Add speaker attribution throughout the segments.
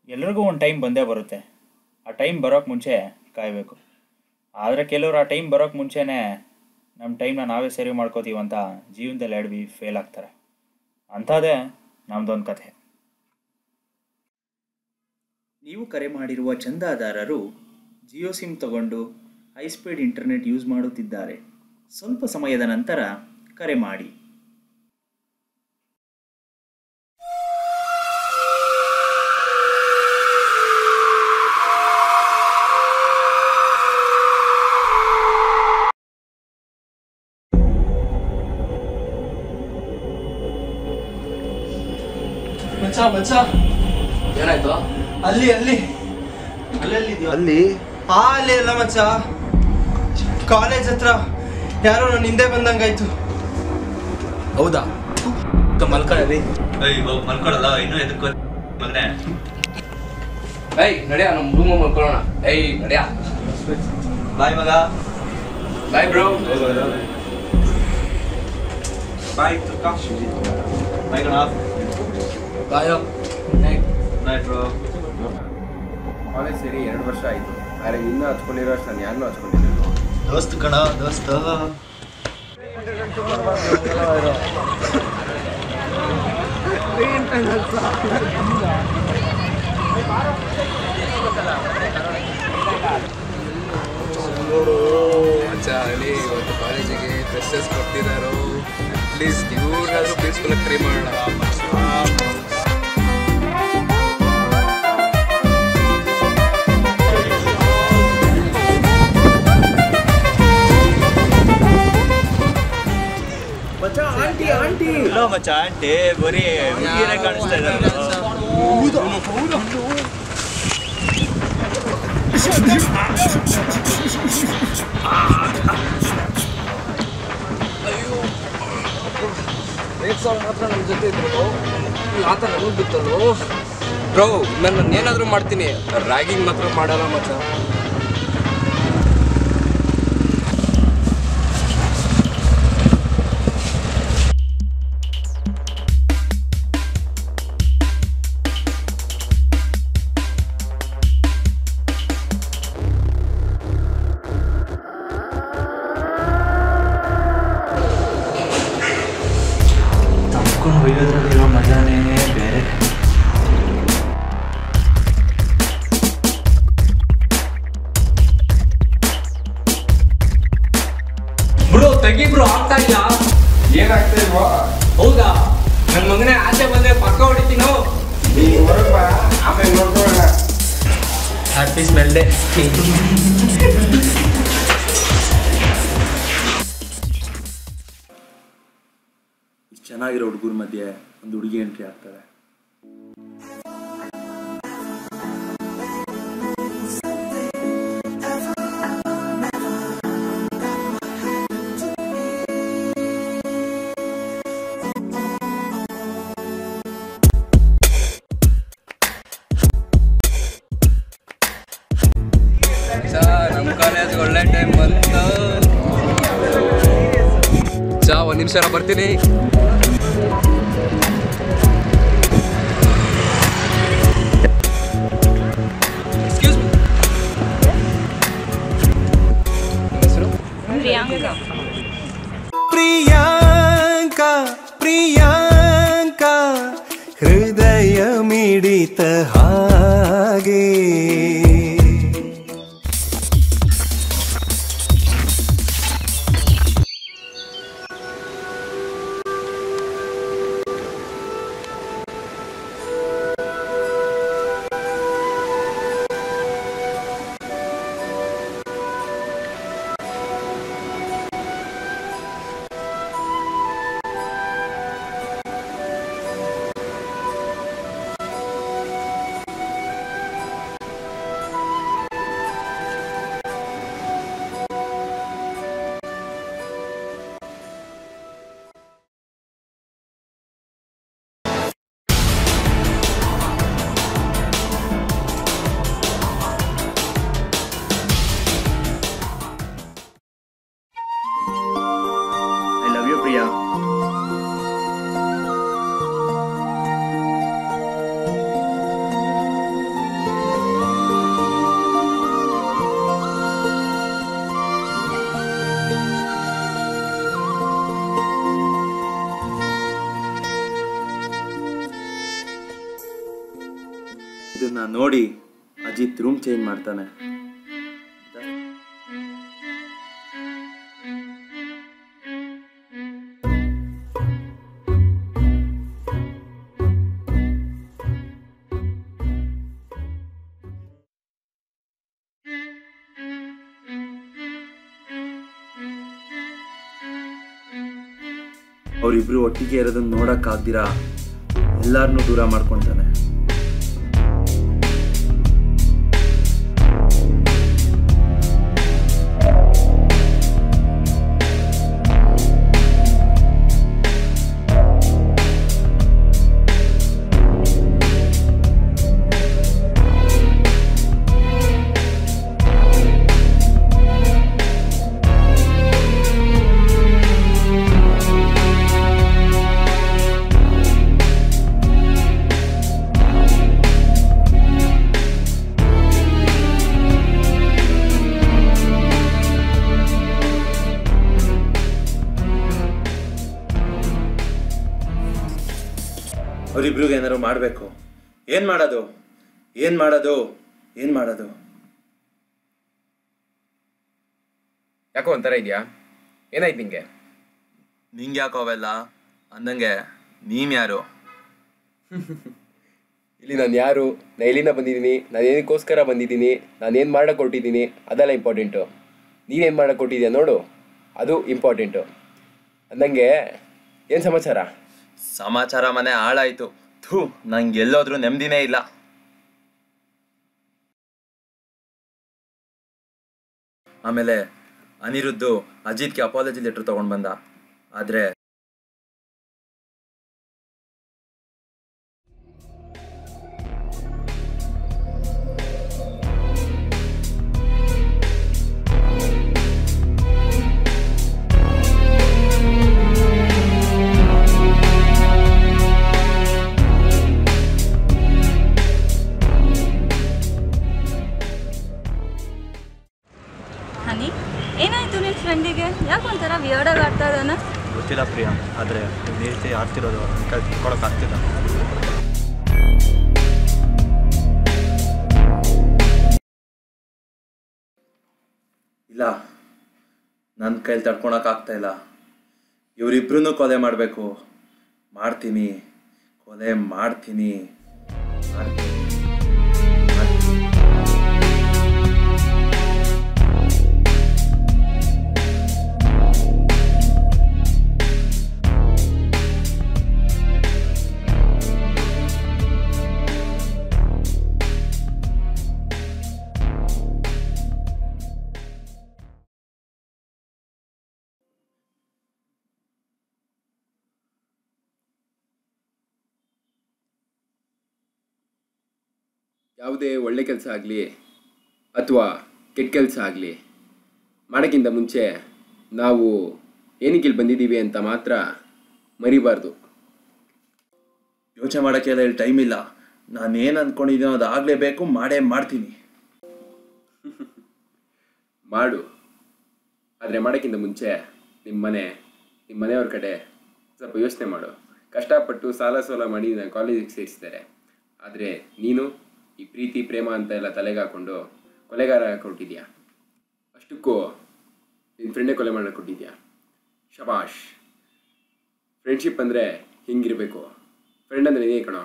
Speaker 1: ಎಲ್ರಿಗೂ ಒಂದು ಟೈಮ್ ಬಂದೇ ಬರುತ್ತೆ ಆ ಟೈಮ್ ಬರೋಕ್ಕೆ ಮುಂಚೆ ಕಾಯಬೇಕು ಆದರೆ ಕೆಲವರು ಆ ಟೈಮ್ ಬರೋಕ್ಕೆ ಮುಂಚೆನೇ ನಮ್ಮ ಟೈಮ್ನ ನಾವೇ ಸೇವ್ ಮಾಡ್ಕೋತೀವಿ ಅಂತ ಜೀವನದಲ್ಲಿ ಎಡವಿ ಫೇಲ್ ಆಗ್ತಾರೆ ಅಂಥದ್ದೇ ನಮ್ಮದೊಂದು ಕಥೆ ನೀವು ಕರೆ ಮಾಡಿರುವ ಚಂದಾದಾರರು ಜಿಯೋ ಸಿಮ್ ತಗೊಂಡು ಹೈ ಸ್ಪೀಡ್ ಇಂಟರ್ನೆಟ್ ಯೂಸ್ ಮಾಡುತ್ತಿದ್ದಾರೆ ಸ್ವಲ್ಪ ಸಮಯದ ನಂತರ ಕರೆ ಮಾಡಿ
Speaker 2: ಮಚ್ಚ ಮಚ್ಚ
Speaker 3: ಏನಾಯ್ತು
Speaker 2: ಅಲ್ಲಿ ಅಲ್ಲಿ
Speaker 4: ಅಲ್ಲಿ
Speaker 2: ಆ ಅಲ್ಲಿ ಅಲ್ಲ ಮಚ್ಚ ಕಾಲೇಜ್ ಹತ್ರ ಯಾರೋ ನನ್ನ ಹಿಂದೆ ಬಂದಂಗಾಯ್ತು
Speaker 3: ಹೌದಾ ಮಲ್ಕೊಳ್ಳಿ
Speaker 5: ಮಲ್ಕೊಳಲ್ಲ ಇನ್ನೂ ಎದಕ್ಕೋ ಮಗನೆ
Speaker 3: ಏಯ್ ನಡಿಯ ನಮ್ಮ ರೂಮ್ ಮಲ್ಕೊಳ್ಳೋಣ ಏಯ್ ನಡಿಯ
Speaker 5: ಬಾಯ್ ಮಗ
Speaker 3: ಬಾಯ್ ಬ್ರೋ
Speaker 5: ಬಾಯ್ ತುಕ್ಕ ಬಾಯ್ ಗಣ
Speaker 3: ಬಾಯ್
Speaker 5: ಬಾಯ್ ಬ್ರೋ
Speaker 4: ಕಾಲೇಜ್ ಸೇರಿ ಎರಡು ವರ್ಷ ಆಯ್ತು ಆದ್ರೆ ಇನ್ನೂ ಹಚ್ಕೊಂಡಿರೋ ಅಷ್ಟು ನಾನು ಯಾರನ್ನೂ ಹಚ್ಕೊಂಡಿಲ್ಲ
Speaker 5: ದೋಸ್ತ್ ಕಣ ದೋಸ್ತ
Speaker 3: ಮಚ್ಚ ಹೇಳಿ ಇವತ್ತು ಕಾಲೇಜಿಗೆ ಫ್ರೆಶರ್ಸ್ ಕೊಡ್ತಿದ್ದಾರೋ ಪ್ಲೀಸ್ ಇವ್ರನ್ನಾದ್ರೂ ಪ್ರಿನ್ಸಿಪಲ್ ಟ್ರೈ ಮಾಡೋಣ
Speaker 5: ಇಲ್ಲ ಮಚ್ಚ ಆಂಟಿ ಬರೀ ಹುಡುಗಿಯರೇ ಕಾಣಿಸ್ತಾ ಇದ್ದಾರೆ
Speaker 3: ಮಾತ್ರ ನಮ್ಮ ಜೊತೆ ಇದ್ರು ಆತ ನನಗೆ ಬಿತ್ತಲು ಬ್ರೋ ನಾನು ಏನಾದರೂ ಮಾಡ್ತೀನಿ ರ್ಯಾಗಿಂಗ್ ಮಾತ್ರ ಮಾಡಲ್ಲ ಮಚ್ಚ
Speaker 5: ತಪ್ಕೊಂಡು ಒಯ್ಯೋದ್ರಲ್ಲಿರೋ ಮಜಾನೇ ಬೇರೆ
Speaker 3: ಬ್ರೋ ತೆಗಿ ಬ್ರೋ ಆಗ್ತಾ ಇಲ್ಲ
Speaker 4: ಏನಾಗ್ತಾ ಇಲ್ವಾ
Speaker 3: ಹೌದಾ ನನ್ನ ಮಗನೇ ಆಚೆ ಬಂದ್ರೆ ಪಕ್ಕ ಹೊಡಿತೀನೋ
Speaker 4: ನೀನು ಹೊರಗೆ ಬಾ ಆಮೇಲೆ ನೋಡ್ಕೊಳ್ಳೋಣ
Speaker 3: ಹ್ಯಾಪಿ ಸ್ಮೆಲ್ ಡೇ
Speaker 5: ಚೆನ್ನಾಗಿರೋ ಹುಡುಗರ ಮಧ್ಯೆ ಒಂದು ಹುಡುಗಿ ಎಂಟ್ರಿ ಆಗ್ತಾರೆ
Speaker 3: ಚಾ ನಮ್ಮ ಕಾಲೇಜ್ ಒಳ್ಳೆ ಟೈಮ್ ಬಂತು ಚಾ ಒಂದು ನಿಮಿಷ ಬರ್ತೀನಿ ಎಕ್ಸ್ಕ್ಯೂಸ್ ಮಿ ಹೆಸರು
Speaker 6: ಪ್ರಿಯಾಂಕಾ
Speaker 2: ಪ್ರಿಯಾಂಕ ಪ್ರಿಯಾಂಕ ಹೃದಯ ಮಿಡಿತ ಹಾಗೆ
Speaker 5: ಇದನ್ನ ನೋಡಿ ಅಜಿತ್ ರೂಮ್ ಚೇಂಜ್ ಮಾಡ್ತಾನೆ ಅವರಿಬ್ರು ಒಟ್ಟಿಗೆ ಇರೋದನ್ನ ನೋಡಕ್ಕಾಗ್ದಿರಾ ಎಲ್ಲಾರನ್ನೂ ದೂರ ಮಾಡ್ಕೊತಾನೆ ಅವರಿಬ್ರಿಗೆ ಏನಾದ್ರು ಮಾಡಬೇಕು ಏನು ಮಾಡೋದು ಏನು ಮಾಡೋದು ಏನು ಮಾಡೋದು
Speaker 3: ಯಾಕೋ ಒಂಥರ ಇದೆಯಾ ಏನಾಯ್ತು ನಿಂಗೆ
Speaker 5: ನಿಂಗೆ ಯಾಕೋ ಅವೆಲ್ಲ ಅಂದಂಗೆ ನೀನ್ ಯಾರು
Speaker 3: ಇಲ್ಲಿ ನಾನು ಯಾರು ನಾನು ಎಲ್ಲಿಂದ ಬಂದಿದ್ದೀನಿ ನಾನು ಏನಕ್ಕೋಸ್ಕರ ಬಂದಿದ್ದೀನಿ ನಾನು ಏನು ಮಾಡಕ್ಕೆ ಕೊಟ್ಟಿದ್ದೀನಿ ಅದೆಲ್ಲ ಇಂಪಾರ್ಟೆಂಟು ನೀನೇನು ಮಾಡಕ್ಕೆ ಕೊಟ್ಟಿದ್ಯಾ ನೋಡು ಅದು ಇಂಪಾರ್ಟೆಂಟು ಅಂದಂಗೆ ಏನು ಸಮಾಚಾರ
Speaker 5: ಸಮಾಚಾರ ಮನೆ ಹಾಳಾಯ್ತು ಥೂ ನಂಗೆ ಎಲ್ಲೋದ್ರೂ ನೆಮ್ಮದಿನೇ ಇಲ್ಲ ಆಮೇಲೆ ಅನಿರುದ್ದು ಅಜಿತ್ಗೆ ಅಪಾಲಜಿ ಲೆಟರ್ ತಗೊಂಡ್ ಬಂದ ಆದ್ರೆ
Speaker 6: ಹನಿ ಏನಾಯ್ತು ನಿನ್ನ ಫ್ರೆಂಡಿಗೆ ಯಾಕೆ ಒಂಥರ ವಿಯರ್ಡಾಗಿ ಆಡ್ತಾ ಇದ್ದಾನೆ
Speaker 7: ಗೊತ್ತಿಲ್ಲ ಪ್ರಿಯಾ ಆದರೆ ನೀರ್ತಿ ಆಡ್ತಿರೋದು ಆಗ್ತಿಲ್ಲ
Speaker 5: ಇಲ್ಲ ನನ್ನ ಕೈಲಿ ತಡ್ಕೊಳಕ್ ಆಗ್ತಾ ಇಲ್ಲ ಇವರಿಬ್ರು ಕೊಲೆ ಮಾಡಬೇಕು ಮಾಡ್ತೀನಿ ಕೊಲೆ ಮಾಡ್ತೀನಿ ಮಾಡ್ತೀನಿ ಮಾಡ್ತೀನಿ.
Speaker 3: ಯಾವುದೇ ಒಳ್ಳೆ ಕೆಲಸ ಆಗಲಿ ಅಥವಾ ಕೆಟ್ಟ ಕೆಲಸ ಆಗಲಿ ಮಾಡೋಕ್ಕಿಂತ ಮುಂಚೆ ನಾವು ಏನಕ್ಕೆ ಇಲ್ಲಿ ಬಂದಿದ್ದೀವಿ ಅಂತ ಮಾತ್ರ ಮರಿಬಾರ್ದು
Speaker 5: ಯೋಚನೆ ಮಾಡೋಕ್ಕೆಲ್ಲ ಇಲ್ಲಿ ಟೈಮ್ ಇಲ್ಲ ನಾನು ಏನು ಅಂದ್ಕೊಂಡಿದ್ದೀನೋ ಅದು ಆಗಲೇಬೇಕು ಮಾಡೇ ಮಾಡ್ತೀನಿ
Speaker 3: ಮಾಡು ಆದರೆ ಮಾಡೋಕ್ಕಿಂತ ಮುಂಚೆ ನಿಮ್ಮ ಮನೆ ನಿಮ್ಮ ಮನೆಯವ್ರ ಕಡೆ ಸ್ವಲ್ಪ ಯೋಚನೆ ಮಾಡು ಕಷ್ಟಪಟ್ಟು ಸಾಲ ಸೋಲ ಮಾಡಿ ನಾನು ಕಾಲೇಜಿಗೆ ಸೇರಿಸ್ತಾರೆ ಆದರೆ ನೀನು ಈ ಪ್ರೀತಿ ಪ್ರೇಮ ಅಂತ ಎಲ್ಲ ತಲೆಗೆ ಹಾಕೊಂಡು ಕೊಲೆಗಾರ ಕೊಟ್ಟಿದ್ಯಾ ಅಷ್ಟಕ್ಕೂ ನಿನ್ನ ಫ್ರೆಂಡೇ ಕೊಲೆ ಮಾಡಕ್ಕೆ ಕೊಟ್ಟಿದ್ಯಾ ಶಬಾಷ್ ಫ್ರೆಂಡ್ಶಿಪ್ ಅಂದರೆ ಹಿಂಗಿರಬೇಕು ಫ್ರೆಂಡ್ ಅಂದರೆ ನೀನೇ ಕಣೋ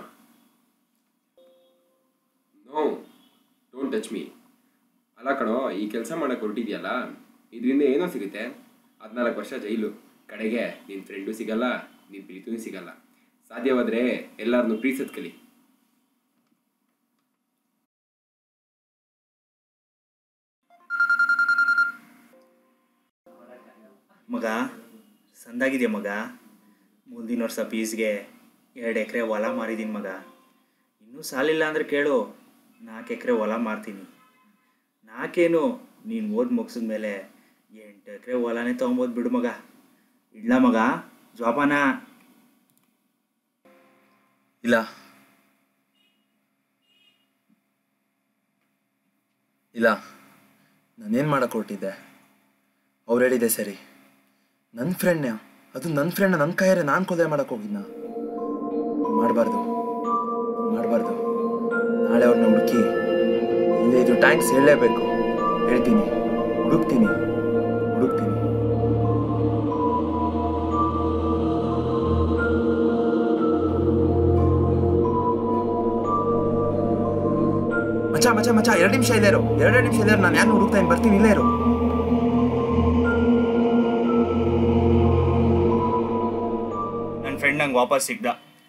Speaker 3: ನೋ ಡೋಂಟ್ ಟಚ್ ಮೀ ಅಲ್ಲ ಕಣೋ ಈ ಕೆಲಸ ಮಾಡಕ್ಕೆ ಹೊರಟಿದ್ಯಲ್ಲ ಇದರಿಂದ ಏನೋ ಸಿಗುತ್ತೆ ಹದಿನಾಲ್ಕು ವರ್ಷ ಜೈಲು ಕಡೆಗೆ ನಿನ್ನ ಫ್ರೆಂಡು ಸಿಗಲ್ಲ ನಿನ್ನ ಪ್ರೀತಿನೂ ಸಿಗಲ್ಲ ಸಾಧ್ಯವಾದರೆ ಎಲ್ಲರನ್ನೂ ಪ್ರೀತಿಸೋದು ಕಲಿ
Speaker 1: ಮಗ ಸಂದಾಗಿದೆಯಾ ಮಗ ಮುಂದಿನ ವರ್ಷ ಫೀಸ್ಗೆ ಎರಡು ಎಕರೆ ಹೊಲ ಮಾರಿದ್ದೀನಿ ಮಗ ಇನ್ನೂ ಸಾಲಿಲ್ಲ ಅಂದರೆ ಕೇಳು ನಾಲ್ಕು ಎಕರೆ ಹೊಲ ಮಾರ್ತೀನಿ ನಾಲ್ಕೇನು ನೀನು ಓದಿ ಮುಗಿಸಿದ ಮೇಲೆ ಎಂಟು ಎಕರೆ ಹೊಲನೇ ತೊಗೊಬೋದು ಬಿಡು ಮಗ ಇಡ್ಲ ಮಗ ಜೋಪಾನ
Speaker 5: ಇಲ್ಲ ಇಲ್ಲ ನಾನೇನು ಮಾಡಕ್ಕೆ ಹೊರಟಿದ್ದೆ ಅವ್ರು ಹೇಳಿದೆ ಸರಿ ನನ್ನ ಫ್ರೆಂಡ್ನ ಅದು ನನ್ನ ಫ್ರೆಂಡ್ ನನ್ನ ಕೈಯಾರೆ ನಾನು ಕೊಲೆ ಮಾಡಕ್ಕೆ ಹೋಗಿದ್ನ ಮಾಡಬಾರ್ದು ಮಾಡಬಾರ್ದು ನಾಳೆ ಅವ್ರನ್ನ ಥ್ಯಾಂಕ್ಸ್ ಹೇಳಲೇಬೇಕು ಹೇಳ್ತೀನಿ ಹುಡುಕ್ತೀನಿ ಹುಡುಕ್ತೀನಿ ಮಚ್ಚ ಮಚ್ಚ ಮಚ್ಚ ಎರಡು ನಿಮಿಷ ಇಲ್ಲೇ ಇರು ಎರಡು ನಿಮಿಷ ಇಲ್ಲೇ ಇರು ನಾನು ಯಾರು ಹುಡುಕ್ತಾ ಇದ್ದೀನಿ ಬರ್ತೀನಿ ಇಲ್ಲೇ ಇರು
Speaker 1: ನನ್ನ ಫ್ರೆಂಡ್ ನಂಗೆ ವಾಪಸ್ ಸಿಗ್ದ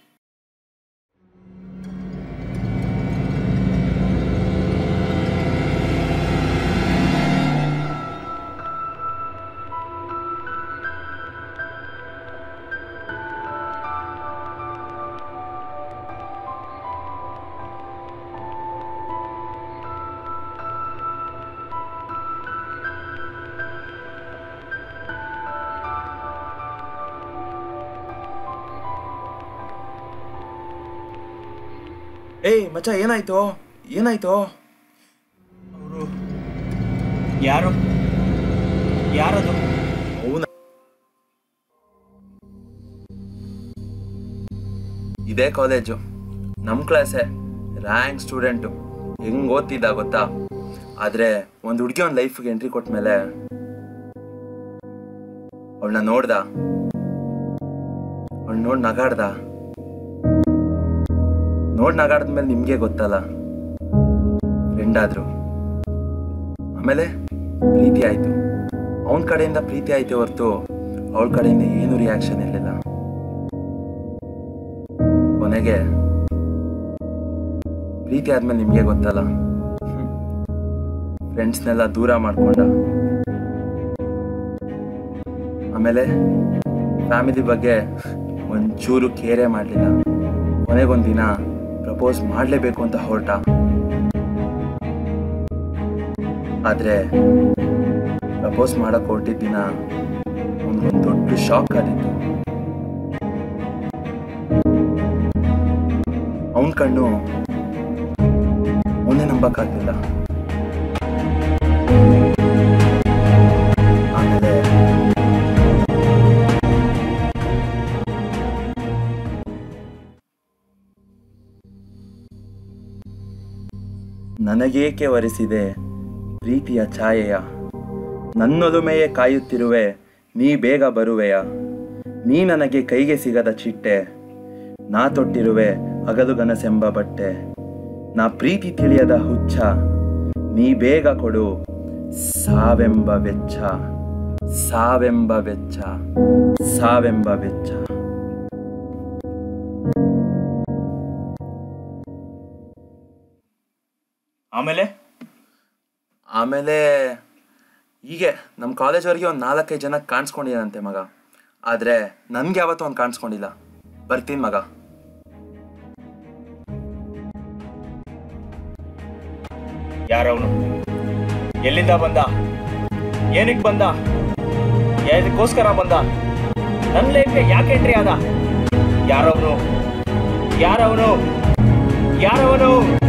Speaker 5: ಏಯ್ ಮಚ್ಚ ಏನಾಯ್ತು ಏನಾಯ್ತು
Speaker 1: ಅವರು ಯಾರು ಯಾರದು
Speaker 5: ಅವನ ಇದೇ ಕಾಲೇಜು ನಮ್ಮ ಕ್ಲಾಸೇ ರ್ಯಾಂಕ್ ಸ್ಟೂಡೆಂಟು ಹೆಂಗ್ ಓದ್ತಿದ್ದ ಗೊತ್ತಾ ಆದ್ರೆ ಒಂದು ಹುಡುಗಿ ಒಂದು ಲೈಫ್ಗೆ ಎಂಟ್ರಿ ಕೊಟ್ಮೇಲೆ ಅವಳನ್ನ ನೋಡ್ದ ಅವಳು ನೋಡಿ ನಗಾಡ್ದ ನೋಡ್ ನಗಾಡ್ದ್ಮೇಲೆ ನಿಮ್ಗೆ ಗೊತ್ತಲ್ಲ ಫ್ರೆಂಡ್ ಆದ್ರು ಆಮೇಲೆ ಪ್ರೀತಿ ಆಯ್ತು ಅವನ ಕಡೆಯಿಂದ ಪ್ರೀತಿ ಆಯ್ತು ಹೊರತು ಅವಳ ಕಡೆಯಿಂದ ಏನು ರಿಯಾಕ್ಷನ್ ಇರಲಿಲ್ಲ ಕೊನೆಗೆ ಪ್ರೀತಿ ಆದ್ಮೇಲೆ ನಿಮ್ಗೆ ಗೊತ್ತಲ್ಲ ಫ್ರೆಂಡ್ಸ್ನೆಲ್ಲ ದೂರ ಮಾಡ್ಕೊಂಡ ಆಮೇಲೆ ಫ್ಯಾಮಿಲಿ ಬಗ್ಗೆ ಒಂಚೂರು ಕೇರೇ ಮಾಡಲಿಲ್ಲ ಕೊನೆಗೊಂದಿನ ಪ್ರಪೋಸ್ ಮಾಡಲೇಬೇಕು ಅಂತ ಹೊರಟ ಆದ್ರೆ ಪ್ರಪೋಸ್ ಮಾಡಕ್ ಹೊರಟಿದ್ದ ದಿನ ಒಂದು ದೊಡ್ಡ ಶಾಕ್ ಆದಿತ್ತು ಅವನ ಕಣ್ಣು ಅವನೇ ನಂಬಕ್ಕಾಗ್ಲಿಲ್ಲ ಆಮೇಲೆ ನನಗೇಕೆ ವರಿಸಿದೆ ಪ್ರೀತಿಯ ಛಾಯೆಯ ನನ್ನೊಲುಮೆಯೇ ಕಾಯುತ್ತಿರುವೆ ನೀ ಬೇಗ ಬರುವೆಯ ನೀ ನನಗೆ ಕೈಗೆ ಸಿಗದ ಚಿಟ್ಟೆ ನಾ ತೊಟ್ಟಿರುವೆ ಅಗಲುಗನಸೆಂಬ ಬಟ್ಟೆ ನಾ ಪ್ರೀತಿ ತಿಳಿಯದ ಹುಚ್ಚ ನೀ ಬೇಗ ಕೊಡು ಸಾವೆಂಬ ವೆಚ್ಚ ಸಾವೆಂಬ ವೆಚ್ಚ ಸಾವೆಂಬ ವೆಚ್ಚ
Speaker 1: ಆಮೇಲೆ
Speaker 5: ಆಮೇಲೆ ಹೀಗೆ ನಮ್ಮ ಕಾಲೇಜವ್ರಿಗೆ ಒಂದು ನಾಲ್ಕೈದು ಜನ ಕಾಣಿಸ್ಕೊಂಡಿದ್ದಾನಂತೆ ಮಗ ಆದರೆ ನನ್ಗೆ ಯಾವತ್ತೂ ಅವ್ನು ಕಾಣಿಸ್ಕೊಂಡಿಲ್ಲ ಬರ್ತೀನಿ ಮಗ
Speaker 1: ಯಾರವನು ಎಲ್ಲಿಂದ ಬಂದ ಏನಕ್ಕೆ ಬಂದ ಯಾವುದಕ್ಕೋಸ್ಕರ ಬಂದ ನನ್ನ ಲೈಫ್ಗೆ ಯಾಕೆ ಎಂಟ್ರಿ ಆದ ಯಾರವನು ಯಾರವನು ಯಾರವನು